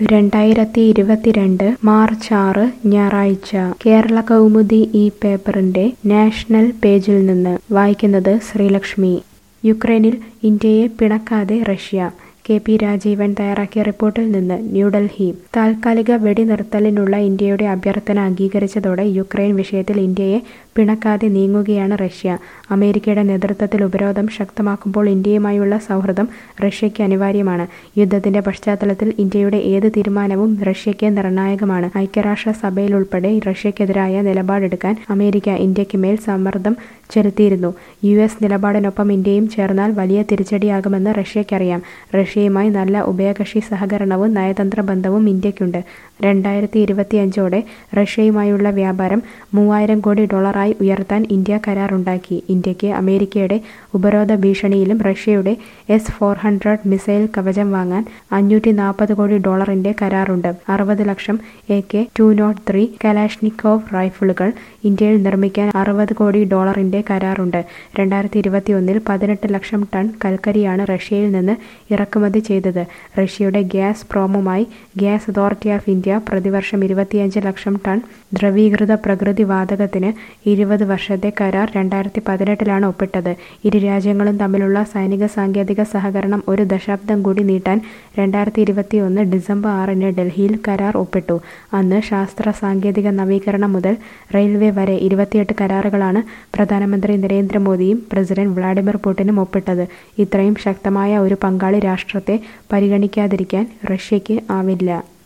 രണ്ടായിരത്തി ഇരുപത്തിരണ്ട് മാർച്ച് ആറ് ഞായറാഴ്ച കേരള കൗമുദി ഈ പേപ്പറിന്റെ നാഷണൽ പേജിൽ നിന്ന് വായിക്കുന്നത് ശ്രീലക്ഷ്മി യുക്രൈനിൽ ഇന്ത്യയെ പിണക്കാതെ റഷ്യ കെ പി രാജീവൻ തയ്യാറാക്കിയ റിപ്പോർട്ടിൽ നിന്ന് ന്യൂഡൽഹി താൽക്കാലിക വെടിനിർത്തലിനുള്ള ഇന്ത്യയുടെ അഭ്യർത്ഥന അംഗീകരിച്ചതോടെ യുക്രൈൻ വിഷയത്തിൽ ഇന്ത്യയെ പിണക്കാതെ നീങ്ങുകയാണ് റഷ്യ അമേരിക്കയുടെ നേതൃത്വത്തിൽ ഉപരോധം ശക്തമാക്കുമ്പോൾ ഇന്ത്യയുമായുള്ള സൗഹൃദം റഷ്യയ്ക്ക് അനിവാര്യമാണ് യുദ്ധത്തിന്റെ പശ്ചാത്തലത്തിൽ ഇന്ത്യയുടെ ഏത് തീരുമാനവും റഷ്യയ്ക്ക് നിർണായകമാണ് ഐക്യരാഷ്ട്ര സഭയിലുൾപ്പെടെ റഷ്യക്കെതിരായ നിലപാടെടുക്കാൻ അമേരിക്ക ഇന്ത്യക്ക് മേൽ സമ്മർദ്ദം ചെലുത്തിയിരുന്നു യു എസ് നിലപാടിനൊപ്പം ഇന്ത്യയും ചേർന്നാൽ വലിയ തിരിച്ചടിയാകുമെന്ന് റഷ്യയ്ക്കറിയാം റഷ്യയുമായി നല്ല ഉഭയകക്ഷി സഹകരണവും നയതന്ത്ര ബന്ധവും ഇന്ത്യക്കുണ്ട് രണ്ടായിരത്തി ഇരുപത്തിയഞ്ചോടെ റഷ്യയുമായുള്ള വ്യാപാരം മൂവായിരം കോടി ഡോളറായി ഉയർത്താൻ ഇന്ത്യ കരാറുണ്ടാക്കി ഇന്ത്യക്ക് അമേരിക്കയുടെ ഉപരോധ ഭീഷണിയിലും റഷ്യയുടെ എസ് ഫോർ ഹൺഡ്രഡ് മിസൈൽ കവചം വാങ്ങാൻ അഞ്ഞൂറ്റി നാൽപ്പത് കോടി ഡോളറിന്റെ കരാറുണ്ട് അറുപത് ലക്ഷം A K two nought three Kalashnikov റൈഫിളുകൾ ഇന്ത്യയിൽ നിർമ്മിക്കാൻ അറുപത് കോടി ഡോളറിന്റെ കരാറുണ്ട് രണ്ടായിരത്തി ഇരുപത്തിയൊന്നിൽ പതിനെട്ട് ലക്ഷം ടൺ കൽക്കരിയാണ് റഷ്യയിൽ നിന്ന് ഇറക്കുമതി ചെയ്തത് റഷ്യയുടെ ഗ്യാസ് പ്രോമുമായി ഗ്യാസ് അതോറിറ്റി ഓഫ് ഇന്ത്യ പ്രതിവർഷം ഇരുപത്തിയഞ്ച് ലക്ഷം ടൺ ദ്രവീകൃത പ്രകൃതി വാതകത്തിന് ഇരുപത് വർഷത്തെ കരാർ രണ്ടായിരത്തി പതിനെട്ടിലാണ് ഒപ്പിട്ടത് ഇരു രാജ്യങ്ങളും തമ്മിലുള്ള സൈനിക സാങ്കേതിക സഹകരണം ഒരു ദശാബ്ദം കൂടി നീട്ടാൻ രണ്ടായിരത്തി ഇരുപത്തിയൊന്ന് ഡിസംബർ ആറിന് ഡൽഹിയിൽ കരാർ ഒപ്പിട്ടു അന്ന് ശാസ്ത്ര സാങ്കേതിക നവീകരണം മുതൽ റെയിൽവേ വരെ ഇരുപത്തിയെട്ട് കരാറുകളാണ് പ്രധാനമന്ത്രി നരേന്ദ്രമോദിയും പ്രസിഡന്റ് വ്ളാഡിമിർ പുടിനും ഒപ്പിട്ടത് ഇത്രയും ശക്തമായ ഒരു പങ്കാളി രാഷ്ട്രത്തെ പരിഗണിക്കാതിരിക്കാൻ റഷ്യയ്ക്ക് ആവില്ല